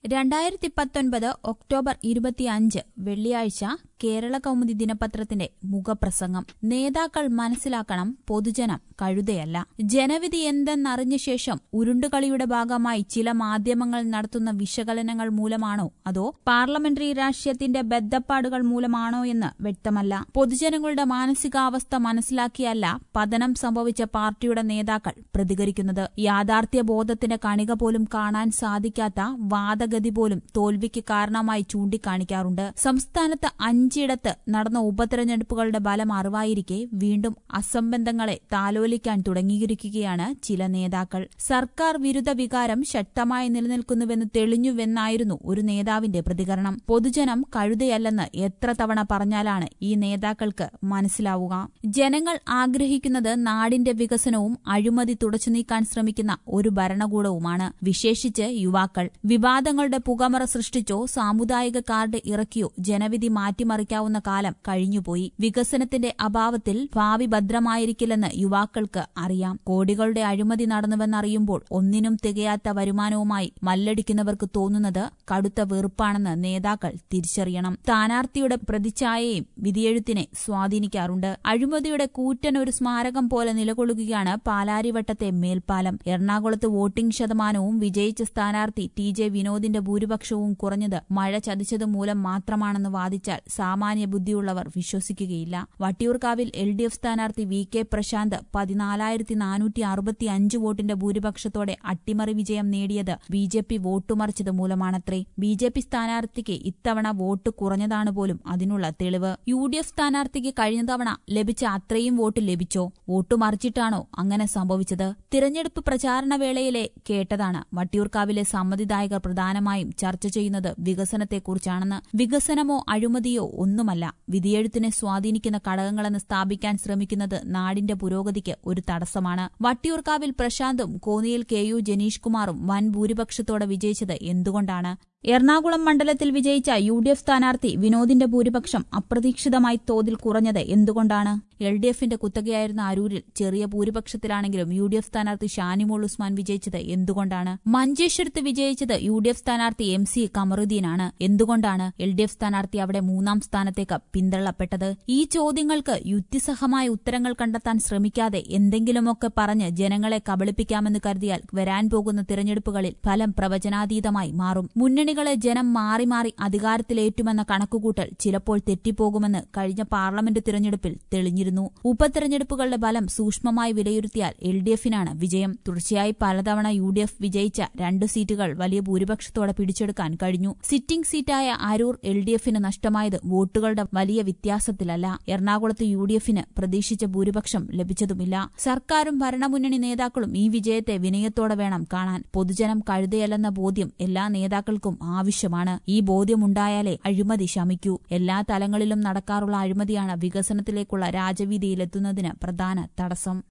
രണ്ടായിരത്തി പത്തൊൻപത് ഒക്ടോബർ ഇരുപത്തിയഞ്ച് വെള്ളിയാഴ്ച കേരള കൗമുദി ദിനപത്രത്തിന്റെ മുഖപ്രസംഗം നേതാക്കൾ മനസ്സിലാക്കണം പൊതുജനം കഴുതയല്ല ജനവിധി എന്തെന്നറിഞ്ഞ ശേഷം ഉരുണ്ടുകളിയുടെ ഭാഗമായി ചില മാധ്യമങ്ങൾ നടത്തുന്ന വിശകലനങ്ങൾ മൂലമാണോ അതോ പാർലമെന്ററി രാഷ്ട്രീയത്തിന്റെ ബദ്ധപ്പാടുകൾ മൂലമാണോ എന്ന് വ്യക്തമല്ല പൊതുജനങ്ങളുടെ മാനസികാവസ്ഥ മനസ്സിലാക്കിയല്ല പതനം സംഭവിച്ച പാർട്ടിയുടെ നേതാക്കൾ പ്രതികരിക്കുന്നത് യാഥാർത്ഥ്യ ബോധത്തിന്റെ കണിക പോലും കാണാൻ സാധിക്കാത്ത വാദഗതി പോലും തോൽവിക്ക് കാരണമായി ചൂണ്ടിക്കാണിക്കാറുണ്ട് സംസ്ഥാനത്ത് അഞ്ചിടത്ത് നടന്ന ഉപതെരഞ്ഞെടുപ്പുകളുടെ ഫലം അറിവായിരിക്കെ വീണ്ടും അസംബന്ധങ്ങളെ താലോലിക്കാൻ തുടങ്ങിയിരിക്കുകയാണ് ചില നേതാക്കൾ സർക്കാർ വിരുദ്ധ വികാരം ശക്തമായി നിലനിൽക്കുന്നുവെന്ന് തെളിഞ്ഞുവെന്നായിരുന്നു ഒരു നേതാവിന്റെ പ്രതികരണം പൊതുജനം കഴുതയല്ലെന്ന് എത്ര തവണ പറഞ്ഞാലാണ് ഈ നേതാക്കൾക്ക് മനസ്സിലാവുക ജനങ്ങൾ ആഗ്രഹിക്കുന്നത് നാടിന്റെ വികസനവും അഴിമതി തുടച്ചു നീക്കാൻ ശ്രമിക്കുന്ന ഒരു ഭരണകൂടവുമാണ് വിശേഷിച്ച് യുവാക്കൾ വിവാദങ്ങളുടെ പുകമറ സൃഷ്ടിച്ചോ സാമുദായിക കാർഡ് ഇറക്കിയോ ജനവിധി മാറ്റിമറിക്കാവുന്ന കാലം കഴിഞ്ഞുപോയി വികസനത്തിന്റെ അഭാവത്തിൽ ഭാവി ഭദ്രമായിരിക്കില്ലെന്ന് യുവാക്കൾക്ക് അറിയാം കോടികളുടെ അഴിമതി നടന്നുവെന്നറിയുമ്പോൾ ഒന്നിനും തികയാത്ത വരുമാനവുമായി മല്ലടിക്കുന്നവർക്ക് തോന്നുന്നത് കടുത്ത വെറുപ്പാണെന്ന് നേതാക്കൾ തിരിച്ചറിയണം സ്ഥാനാർത്ഥിയുടെ പ്രതിച്ഛായയും വിധിയെഴുത്തിനെ സ്വാധീനിക്കാറുണ്ട് അഴിമതിയുടെ കൂറ്റൻ ഒരു സ്മാരകം പോലെ നിലകൊള്ളുകയാണ് പാലാരിവട്ടത്തെ മേൽപ്പാലം എറണാകുളത്ത് വോട്ടിംഗ് ശതമാനവും വിജയിച്ച സ്ഥാനാർത്ഥി ടി ജെ വിനോദിന്റെ ഭൂരിപക്ഷവും കുറഞ്ഞത് മഴ ചതിച്ചത് മൂലം മാത്രമാണെന്ന് വാദിച്ചാൽ സാമാന്യ ബുദ്ധിയുള്ളവർ വിശ്വസിക്കുകയില്ല വട്ടിയൂർക്കാവിൽ എൽ ഡി എഫ് സ്ഥാനാർത്ഥി വി കെ പ്രശാന്ത് പതിനാലായിരത്തി നാനൂറ്റി അറുപത്തി അഞ്ച് വോട്ടിന്റെ ഭൂരിപക്ഷത്തോടെ അട്ടിമറി വിജയം നേടിയത് ബി ജെ പി വോട്ടുമറിച്ചത് മൂലമാണത്രേ ബി ജെ പി സ്ഥാനാർത്ഥിക്ക് ഇത്തവണ വോട്ട് കുറഞ്ഞതാണ് പോലും അതിനുള്ള തെളിവ് യു ഡി എഫ് സ്ഥാനാർത്ഥിക്ക് കഴിഞ്ഞ തവണ ലഭിച്ച അത്രയും വോട്ട് ലഭിച്ചോ വോട്ട് മറിച്ചിട്ടാണോ അങ്ങനെ സംഭവിച്ചത് തിരഞ്ഞെടുപ്പ് പ്രചാരണ വേളയിലെ കേട്ടതാണ് വട്ടിയൂർക്കാവിലെ സമ്മതിദായകർ പ്രധാനമായും ചർച്ച ചെയ്യുന്നത് വികസനത്തെക്കുറിച്ചാണെന്ന് വികസനമോ അഴിമതിയോ ഒന്നുമല്ല വിധിയെഴുത്തിനെ സ്വാധീനിക്കുന്ന ഘടകങ്ങളെന്ന് സ്ഥാപിക്കാൻ ശ്രമിക്കുന്നത് നാടിന്റെ പുരോഗതിക്ക് ഒരു തടസ്സമാണ് വട്ടിയൂർക്കാവിൽ പ്രശാന്തും കോന്നിയിൽ കെ യു ജനീഷ് കുമാറും വൻ ഭൂരിപക്ഷത്തോടെ വിജയിച്ചത് എന്തുകൊണ്ടാണ് എറണാകുളം മണ്ഡലത്തിൽ വിജയിച്ച യു ഡി എഫ് സ്ഥാനാർത്ഥി വിനോദിന്റെ ഭൂരിപക്ഷം അപ്രതീക്ഷിതമായി തോതിൽ കുറഞ്ഞത് എന്തുകൊണ്ടാണ് എൽ ഡി എഫിന്റെ കുത്തകയായിരുന്ന അരൂരിൽ ചെറിയ ഭൂരിപക്ഷത്തിലാണെങ്കിലും യു ഡി എഫ് സ്ഥാനാർത്ഥി ഷാനിമോൾ ഉസ്മാൻ വിജയിച്ചത് എന്തുകൊണ്ടാണ് മഞ്ചേശ്വരത്ത് വിജയിച്ചത് യു ഡി എഫ് സ്ഥാനാർത്ഥി എം സി കമറുദ്ദീനാണ് എന്തുകൊണ്ടാണ് എൽ ഡി എഫ് സ്ഥാനാർത്ഥി അവിടെ മൂന്നാം സ്ഥാനത്തേക്ക് പിന്തള്ളപ്പെട്ടത് ഈ ചോദ്യങ്ങൾക്ക് യുക്തിസഹമായ ഉത്തരങ്ങൾ കണ്ടെത്താൻ ശ്രമിക്കാതെ എന്തെങ്കിലുമൊക്കെ പറഞ്ഞ് ജനങ്ങളെ കബളിപ്പിക്കാമെന്ന് കരുതിയാൽ വരാൻ പോകുന്ന തിരഞ്ഞെടുപ്പുകളിൽ ഫലം പ്രവചനാതീതമായി മാറും മുന്നണികളെ ജനം മാറി മാറി അധികാരത്തിലേറ്റുമെന്ന കണക്കുകൂട്ടൽ ചിലപ്പോൾ തെറ്റിപ്പോകുമെന്ന് കഴിഞ്ഞ പാർലമെന്റ് തിരഞ്ഞെടുപ്പിൽ തെളിഞ്ഞിരുന്നു ഉപതെരഞ്ഞെടുപ്പുകളുടെ ഫലം സൂക്ഷ്മമായി വിലയിരുത്തിയാൽ എൽ ഡി എഫിനാണ് വിജയം തുടർച്ചയായി പലതവണ യു ഡി എഫ് വിജയിച്ച രണ്ട് സീറ്റുകൾ വലിയ ഭൂരിപക്ഷത്തോടെ പിടിച്ചെടുക്കാൻ കഴിഞ്ഞു സിറ്റിംഗ് സീറ്റായ അരൂർ എൽ ഡി എഫിന് നഷ്ടമായത് വോട്ടുകളുടെ വലിയ വ്യത്യാസത്തിലല്ല എറണാകുളത്ത് യു ഡി എഫിന് പ്രതീക്ഷിച്ച ഭൂരിപക്ഷം ലഭിച്ചതുമില്ല സർക്കാരും ഭരണമുന്നണി നേതാക്കളും ഈ വിജയത്തെ വിനയത്തോടെ വേണം കാണാൻ പൊതുജനം കഴുതയല്ലെന്ന ബോധ്യം എല്ലാ നേതാക്കൾക്കും ആവശ്യമാണ് ഈ ബോധ്യമുണ്ടായാലേ അഴിമതി ശമിക്കൂ എല്ലാ തലങ്ങളിലും നടക്കാറുള്ള അഴിമതിയാണ് വികസനത്തിലേക്കുള്ള രാജവീതിയിലെത്തുന്നതിന് പ്രധാന തടസ്സം